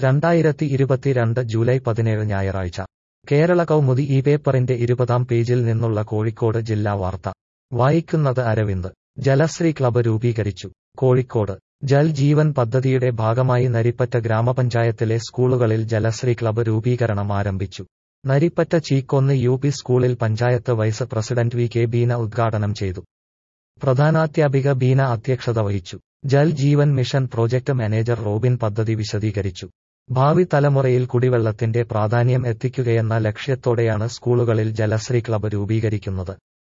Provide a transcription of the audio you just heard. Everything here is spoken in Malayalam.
രണ്ടായിരത്തി ഇരുപത്തിരണ്ട് ജൂലൈ പതിനേഴ് ഞായറാഴ്ച കേരള കൗമുദി ഈ പേപ്പറിന്റെ ഇരുപതാം പേജിൽ നിന്നുള്ള കോഴിക്കോട് ജില്ലാ വാർത്ത വായിക്കുന്നത് അരവിന്ദ് ജലശ്രീ ക്ലബ്ബ് രൂപീകരിച്ചു കോഴിക്കോട് ജൽ ജീവൻ പദ്ധതിയുടെ ഭാഗമായി നരിപ്പറ്റ ഗ്രാമപഞ്ചായത്തിലെ സ്കൂളുകളിൽ ജലശ്രീ ക്ലബ്ബ് രൂപീകരണം ആരംഭിച്ചു നരിപ്പറ്റ ചീക്കൊന്ന് യു പി സ്കൂളിൽ panchayat vice president V K Beena ഉദ്ഘാടനം ചെയ്തു പ്രധാനാധ്യാപിക ബീന അധ്യക്ഷത വഹിച്ചു Jal Jeevan mission project manager Robin പദ്ധതി വിശദീകരിച്ചു ഭാവി തലമുറയിൽ കുടിവെള്ളത്തിന്റെ പ്രാധാന്യം എത്തിക്കുകയെന്ന ലക്ഷ്യത്തോടെയാണ് സ്കൂളുകളിൽ ജലശ്രീ ക്ലബ്ബ് രൂപീകരിക്കുന്നത്